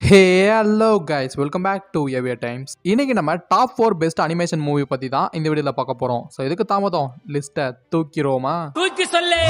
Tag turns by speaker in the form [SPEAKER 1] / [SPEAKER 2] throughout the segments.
[SPEAKER 1] hey hello guys welcome back to எவியர் டைம்ஸ் இன்னைக்கு நம்ம top four best animation movie பத்தி தான் இந்த வீடியோல பார்க்க போறோம் ஸோ இதுக்கு தாமதம் லிஸ்ட்டை தூக்கிரோமா
[SPEAKER 2] தூக்கி சொல்லு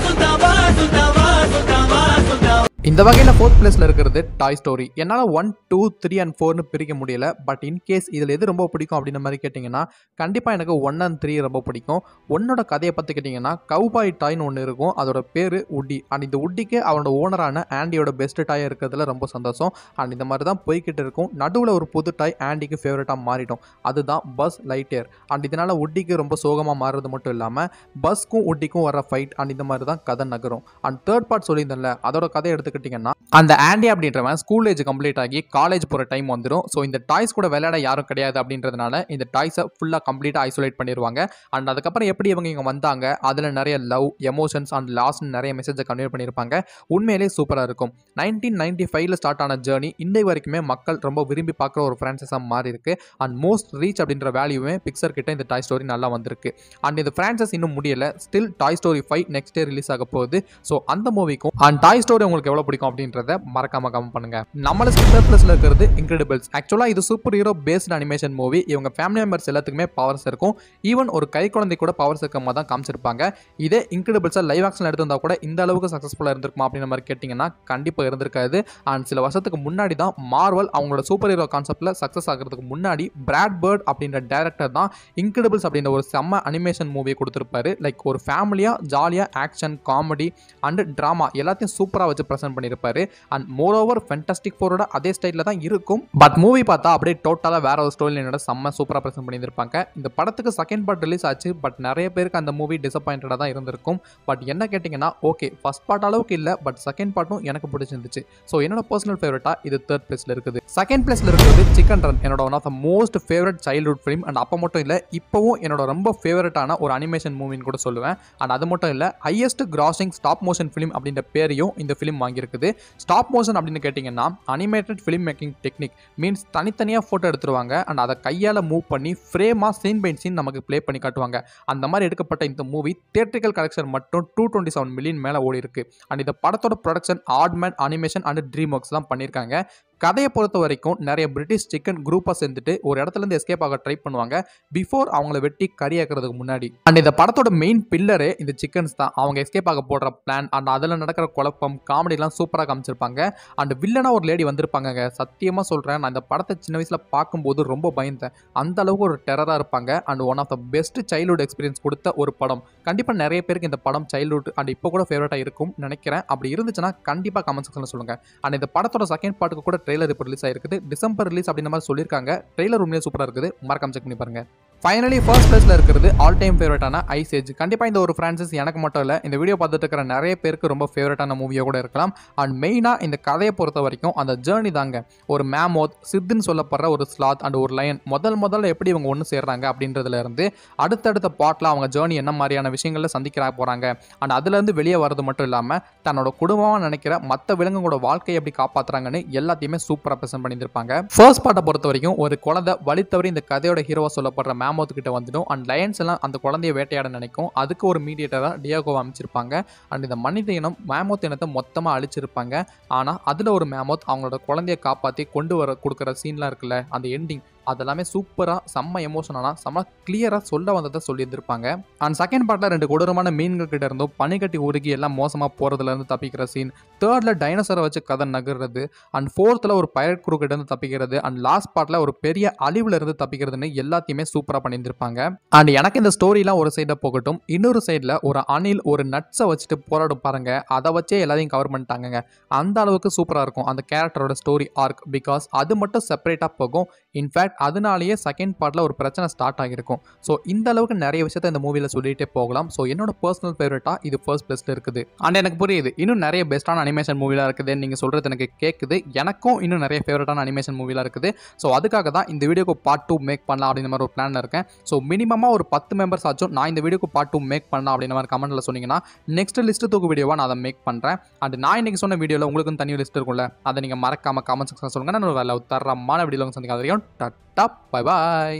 [SPEAKER 1] இந்த வகையில் ஃபோர்த் பிளேஸ்ல இருக்கிறது டாய் ஸ்டோரி என்னால் ஒன் டூ த்ரீ அண்ட் ஃபோர்னு பிரிக்க முடியல பட் இன் கேஸ் இதில் எது ரொம்ப பிடிக்கும் அப்படின்ற மாதிரி கேட்டிங்கன்னா கண்டிப்பாக எனக்கு ஒன் அண்ட் த்ரீ ரொம்ப பிடிக்கும் ஒன்னோட கதையை பற்றி கேட்டிங்கன்னா கவுபாய் டாய்னு ஒன்று இருக்கும் அதோட பேர் உட்டி அண்ட் இந்த உட்டிக்கு அவனோட ஓனரான ஆண்டியோட பெஸ்ட் டாய் இருக்கிறதுல ரொம்ப சந்தோஷம் அண்ட் இந்த மாதிரி தான் போய்கிட்டு இருக்கும் நடுவில் ஒரு புது டாய் ஆண்டிக்கு ஃபேவரட்டாக மாறிடும் அதுதான் பஸ் லைட்டேர் அண்ட் இதனால் உட்டிக்கு ரொம்ப சோகமாக மாறுறது மட்டும் இல்லாமல் பஸ்க்கும் உட்டிக்கும் வர ஃபைட் அண்ட் இந்த மாதிரி தான் கதை நகரும் அண்ட் தேர்ட் பார்ட் சொல்லியிருந்தேன்ல அதோட கதை எடுத்துக்கிட்டிங்கன்னா அந்த ஆண்டி அப்படின்றவன் ஸ்கூல் ஏஜ் கம்ப்ளீட் ஆகி காலேஜ் போகிற டைம் வந்துடும் ஸோ இந்த டாய்ஸ் கூட விளையாட யாரும் கிடையாது அப்படின்றதுனால இந்த டாய்ஸை ஃபுல்லாக கம்ப்ளீட்டாக ஐசோலேட் பண்ணிடுவாங்க அண்ட் அதுக்கப்புறம் எப்படி இவங்க இங்கே வந்தாங்க அதில் நிறைய லவ் எமோஷன்ஸ் அண்ட் லாஸ்ட் நிறைய மெசேஜை கன்வே பண்ணியிருப்பாங்க உண்மையிலே சூப்பராக இருக்கும் நைன்டீன் நைன்டி ஃபைவ்ல ஸ்டார்ட் ஆன ஜேர்னி இன்னை வரைக்குமே மக்கள் ரொம்ப விரும்பி பார்க்குற ஒரு ஃப்ரான்ச்சைஸாக மாறி இருக்கு அண்ட் மோஸ்ட் ரீச் அப்படின்ற வேல்யூவே பிக்சர் கிட்ட இந்த டாய் ஸ்டோரி நல்லா வந்திருக்கு அண்ட் இந்த ஃப்ரான்ச்சைஸ் இன்னும் முடியல still toy story five next day release ஆக போகுது ஸோ அந்த மூவிக்கும் அண்ட் டாய் ஸ்டோரி உங்களுக்கு எவ்வளோ பிடிக்கும் அப்படின்றத மறக்காம கமெண்ட் பண்ணுங்க நம்மள ஸ்கிப்பர் ப்ளஸ்ல இருக்கிறது இன்க்ரெடிபிள்ஸ் ஆக்சுவலாக இது super hero based animation movie இவங்க ஃபேமிலி மெம்பர்ஸ் எல்லாத்துக்குமே பவர்ஸ் இருக்கும் ஈவன் ஒரு கை குழந்தை கூட பவர்ஸ் இருக்க மாதிரி தான் காமிச்சிருப்பாங்க இதே இன்க்ரெடிபிள்ஸை லைவ் ஆக்ஷன் எடுத்திருந்தா கூட இந்த அளவுக்கு சக்ஸஸ்ஃபுல்லாக இருந்திருக்குமா அப்படின்ற மாதிரி கேட்டிங்கன்னா கண்டிப்பாக இருந்திருக்காது அண்ட் சில வருஷத்துக்கு முன்னாடி தான் மார்வல் அவங்களோட சூப்பர் ஹீரோ கான்செப்டில் சக்ஸஸ் ஆகிறதுக்கு முன்னாடி பிராட் பேர்ட் அப்படின்ற டேரக்டர் தான் இன்க்ரெடிபிள்ஸ் அப்படின்ற ஒரு செம்ம அனிமேஷன் மூவியை கொடுத்துருப்பாரு லைக் ஒரு ஃபேமிலியாக ஜாலியாக ஆக்ஷன் காமெடி அண்ட் ட்ராமா எல்லாத்தையும் சூப்பராக வச்சு ப்ரெசென்ட் பண்ணியிருப்பாரு அண்ட் மோர் ஓவர் ஃபென்டாஸ்டிக் ஃபோரோட அதே ஸ்டைலில் தான் இருக்கும் பட் மூவி பார்த்தா அப்படியே டோட்டலாக வேற ஒரு ஸ்டோரி என்னோட செம்ம சூப்பராக ப்ரெசென்ட் பண்ணியிருப்பாங்க இந்த படத்துக்கு செகண்ட் பார்ட் ரிலீஸ் ஆச்சு பட் நிறைய பேருக்கு அந்த மூவி டிசப்பாயிண்டடாக தான் இருந்திருக்கும் பட் என்ன கேட்டிங்கன்னா ஓகே ஃபர்ஸ்ட் பார்ட் அளவுக்கு இல்லை பட் செகண்ட் பார்ட்டும் எனக்கு பிடிச்சிருந்துச்சு ஸோ என்னோட பர்சனல் ஃபேவரட்டாக இது தேர்ட் பிளேஸில் இருக்குது செகண்ட் பிளேஸில் இருக்கிறது சிக்கன் ரன் என்னோட one of the most favourite childhood film and அப்போ மட்டும் இல்லை இப்போவும் என்னோட ரொம்ப ஃபேவரட்டான ஒரு அனிமேஷன் மூவின்னு கூட சொல்லுவேன் அண்ட் அது மட்டும் இல்லை highest grossing stop motion film அப்படின்ற பேரையும் இந்த ஃபிலிம் வாங்கியிருக்குது ஸ்டாப் மோஷன் அப்படின்னு கேட்டிங்கன்னா animated film making technique means தனித்தனியாக ஃபோட்டோ எடுத்துருவாங்க அண்ட் அதை கையால் மூவ் பண்ணி ஃப்ரேமாக சீன் பை சீன் நமக்கு ப்ளே பண்ணி காட்டுவாங்க அந்த மாதிரி எடுக்கப்பட்ட இந்த மூவி தியேட்ரிக்கல் கலெக்ஷன் மட்டும் டூ டுவெண்ட்டி செவன் மில்லியன் மேலே ஓடி இருக்கு அண்ட் இந்த படத்தோட production Aardman animation and DreamWorks தான் பண்ணியிருக்காங்க கதையை பொறுத்த வரைக்கும் நிறைய பிரிட்டிஷ் சிக்கன் குரூப்பாக சேர்ந்துட்டு ஒரு இடத்துலேருந்து எஸ்கேப் ஆக ட்ரை பண்ணுவாங்க பிஃபோர் அவங்கள வெட்டி கறியாக்குறதுக்கு முன்னாடி அண்ட் இந்த படத்தோட மெயின் பில்லரே இந்த சிக்கன்ஸ் தான் அவங்க எஸ்கேப் ஆக போடுற பிளான் அண்ட் அதில் நடக்கிற குழப்பம் காமெடிலாம் சூப்பராக காமிச்சிருப்பாங்க அண்ட் வில்லனா ஒரு லேடி வந்திருப்பாங்க சத்தியமாக சொல்கிறேன் நான் இந்த படத்தை சின்ன வயசில் பார்க்கும்போது ரொம்ப பயந்தேன் அந்த அளவுக்கு ஒரு டெரராக இருப்பாங்க and one of the best childhood experience கொடுத்த ஒரு படம் கண்டிப்பாக நிறைய பேருக்கு இந்த படம் சைல்ட்ஹுட் அண்ட் இப்போ கூட ஃபேவரட்டாக இருக்கும் நினைக்கிறேன் அப்படி இருந்துச்சுன்னா கண்டிப்பாக கமெண்ட் செக்ஷனில் சொல்லுங்கள் அண்ட் இந்த படத்தோட செகண்ட் பார்ட்டுக்கு கூட ட்ரெய்லர் இப்போ ரிலீஸ் ஆயிருக்குது டிசம்பர் ரிலீஸ் அப்படின்ற மாதிரி சொல்லியிருக்காங்க ட்ரெய்லர் உண்மையிலே சூப்பராக இருக்குது மறக்காம செக் பண்ணி பாருங்க ஃபைனலி ஃபர்ஸ்ட் பிளேஸில் இருக்கிறது ஆல் டைம் ஃபேவரட்டான ஐஸ் ஏஜ் கண்டிப்பாக இந்த ஒரு ஃப்ரான்சைஸ் எனக்கு மட்டும் இல்லை இந்த வீடியோ பார்த்துட்டு இருக்கிற நிறைய பேருக்கு ரொம்ப ஃபேவரட்டான மூவியாக கூட இருக்கலாம் அண்ட் மெயினாக இந்த கதையை பொறுத்த வரைக்கும் அந்த ஜேர்னி தாங்க ஒரு மேமோத் சித்துன்னு சொல்லப்படுற ஒரு ஸ்லாத் அண்ட் ஒரு லயன் முதல் முதல்ல எப்படி இவங்க ஒன்று சேர்றாங்க அப்படின்றதுல இருந்து அடுத்தடுத்த பாட்டில் அவங்க ஜேர்னி என்ன மாதிரியான விஷயங்களில் சந்திக்கிறா போகிறாங்க அண்ட் அதுலேருந்து வெளியே வர்றது மட்டும் இல்லாமல் தன்னோட குடும்பமாக நினைக்கிற மற்ற விலங்குகளோட வாழ்க்கையை எப்படி காப்பாற்றுறாங்கன்னு எல்லாத்தையுமே சூப்பராக ப்ரெசென்ட் பண்ணியிருப்பாங்க ஃபர்ஸ்ட் பார்ட்டை பொறுத்த வரைக்கும் ஒரு குழந்தை வழி தவறி இந்த கதையோட ஹீரோவாக சொல்லப்படுற மேமோத் கிட்ட வந்துடும் அண்ட் லயன்ஸ் எல்லாம் அந்த குழந்தைய வேட்டையாட நினைக்கும் அதுக்கு ஒரு மீடியேட்டராக டியாகோவை அமைச்சிருப்பாங்க அண்ட் இந்த மனித இனம் மேமோத் இனத்தை மொத்தமாக அழிச்சிருப்பாங்க ஆனால் அதில் ஒரு மேமோத் அவங்களோட குழந்தைய காப்பாற்றி கொண்டு வர கொடுக்குற சீன்லாம் இருக்குல்ல அந்த எண்டிங் அதெல்லாமே சூப்பராக செம்ம எமோஷனாக செம்ம கிளியராக சொல்ல வந்ததை சொல்லியிருந்திருப்பாங்க அண்ட் செகண்ட் பார்ட்டில் ரெண்டு கொடூரமான மீன்கள் கிட்ட இருந்தும் பனிக்கட்டி உருகி எல்லாம் மோசமாக போகிறதுலேருந்து தப்பிக்கிற சீன் தேர்டில் டைனோசரை வச்சு கதை நகர்றது அண்ட் ஃபோர்த்தில் ஒரு பைரட் குரூ கிட்ட இருந்து தப்பிக்கிறது அண்ட் லாஸ்ட் பார்ட்டில் ஒரு பெரிய அழிவுல இருந்து தப்பிக்கிறதுன்னு எல்லாத்தையுமே சூப்பராக பண்ணியிருந்திருப்பாங்க அண்ட் எனக்கு இந்த ஸ்டோரிலாம் ஒரு சைடாக போகட்டும் இன்னொரு சைடில் ஒரு அணில் ஒரு நட்ஸை வச்சுட்டு போராடும் பாருங்க அதை வச்சே எல்லாத்தையும் கவர் பண்ணிட்டாங்க அந்த அளவுக்கு சூப்பராக இருக்கும் அந்த கேரக்டரோட ஸ்டோரி ஆர்க் பிகாஸ் அது மட்டும் செப்பரேட்டாக போகும் இன்ஃபேக்ட் அதனாலேயே செகண்ட் பார்ட்டில் ஒரு பிரச்சனை ஸ்டார்ட் ஆகிருக்கும் ஸோ இந்த அளவுக்கு நிறைய விஷயத்த இந்த மூவியில் சொல்லிகிட்டே போகலாம் ஸோ என்னோட பர்சனல் ஃபேவரட்டாக இது ஃபர்ஸ்ட் பிளேஸில் இருக்குது அண்ட் எனக்கு புரியுது இன்னும் நிறைய பெஸ்ட்டான அனிமேஷன் மூவிலாம் இருக்குது நீங்கள் சொல்கிறது எனக்கு கேட்குது எனக்கும் இன்னும் நிறைய ஃபேவரட்டான அனிமேஷன் மூவிலாம் இருக்குது ஸோ அதுக்காக தான் இந்த வீடியோக்கு பார்ட் டூ மேக் பண்ணலாம் அப்படின்ற மாதிரி ஒரு பிளான் இருக்கேன் ஸோ மினிமமாக ஒரு பத்து மெம்பர்ஸ் ஆச்சும் நான் இந்த வீடியோக்கு பார்ட் டூ மேக் பண்ணலாம் அப்படின்ற மாதிரி கமெண்ட்டில் சொன்னீங்கன்னா நெக்ஸ்ட் லிஸ்ட்டு தூக்கு வீடியோவாக நான் அதை மேக் பண்ணுறேன் அண்ட் நான் இன்னைக்கு சொன்ன வீடியோவில் உங்களுக்கும் தனி லிஸ்ட் இருக்கும்ல அதை நீங்கள் மறக்காம காமெண்ட் செக்ஷன் சொல்லுங்கள் நான் ஒரு வேலை தரமான வீடியோவில் சந்திக்க வரையும் டட்டா பை பாய்